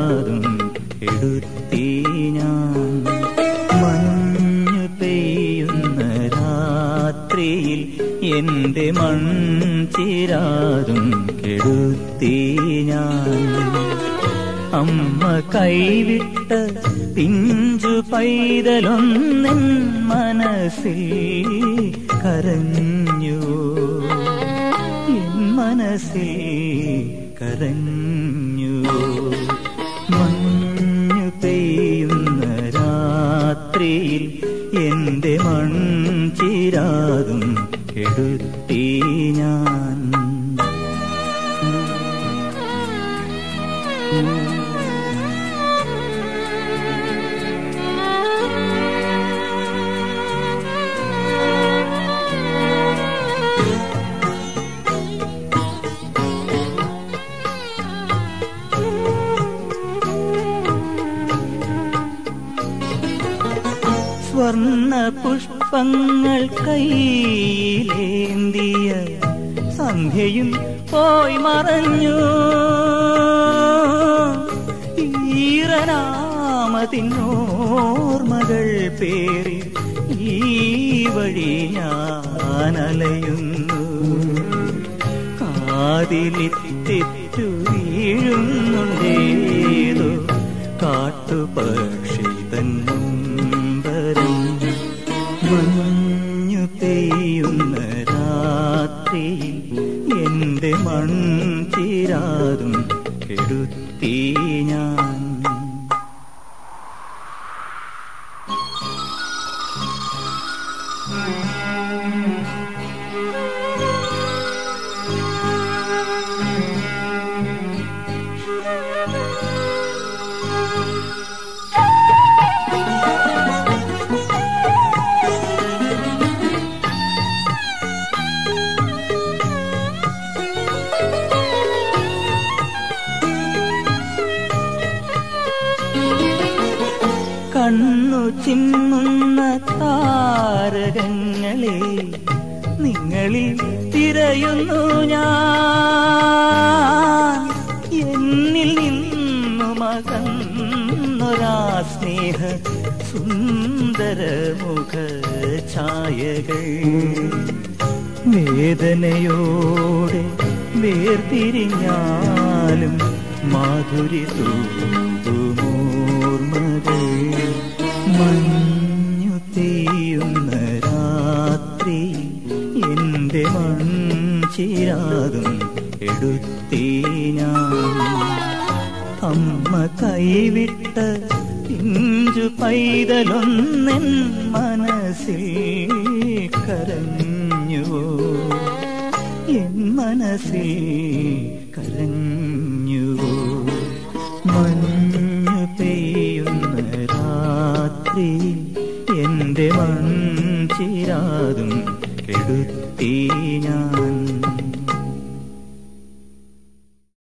ചിരാതും എടുത്തി ഞാൻ മഞ്ഞു പെയ്യുന്ന രാത്രിയിൽ എന്റെ മൺചിരാതും കെടുത്തി ഞാൻ അമ്മ കൈവിട്ട പിഞ്ചു പൈതലൊന്നെൻ മനസ്സിൽ കരഞ്ഞു എൻ മനസ്സിൽ കരഞ്ഞു മഞ്ഞു പെയ്യുന്ന രാത്രിയിൽ എന്റെ മൺചിരാതും കെടുത്തി ഞാൻ സ്വർണ്ണ പുഷ്പങ്ങൾ കയ്യിലേന്തിയ സന്ധ്യയും പോയി മറഞ്ഞു ഈറനാമതിനോർമകൾ പേറി ഈ വഴി ഞാൻ അലയുന്നു കാതിലിത്തെറ്റു വീഴുന്നുണ്ടേതോ കാട്ടുപക്ഷി തന്നമ്പരം മഞ്ഞു പെയ്യുന്ന രാത്രിയിൽ എന്റെ മൺചിരാതും കെടുത്തി ഞാൻ കണ്ണു ചിമ്മുന്ന താരകങ്ങളെ നിങ്ങളിൽ തിരയുന്നു ഞാൻ എന്നിൽ നിന്നു മകന്നൊരാ സ്നേഹ സുന്ദരമുഖ ഛായകൾ വേദനയോടെ വേർതിരിഞ്ഞാലും മാധുരി തൂമോർമകൾ മഞ്ഞു പെയ്യുന്ന രാത്രി എന്റെ മൺചിരാതും എടുത്തി ഞാൻ അമ്മ കൈവിട്ട പിഞ്ചു പൈതലൊന്നെൻ മനസ്സിൽ കരഞ്ഞുവോ എൻ മനസ്സിൽ കരഞ്ഞുവോ മഞ്ഞു പെയ്യുന്ന രാത്രി എന്റെ മൺചിരാതും കെടുത്തി ഞാൻ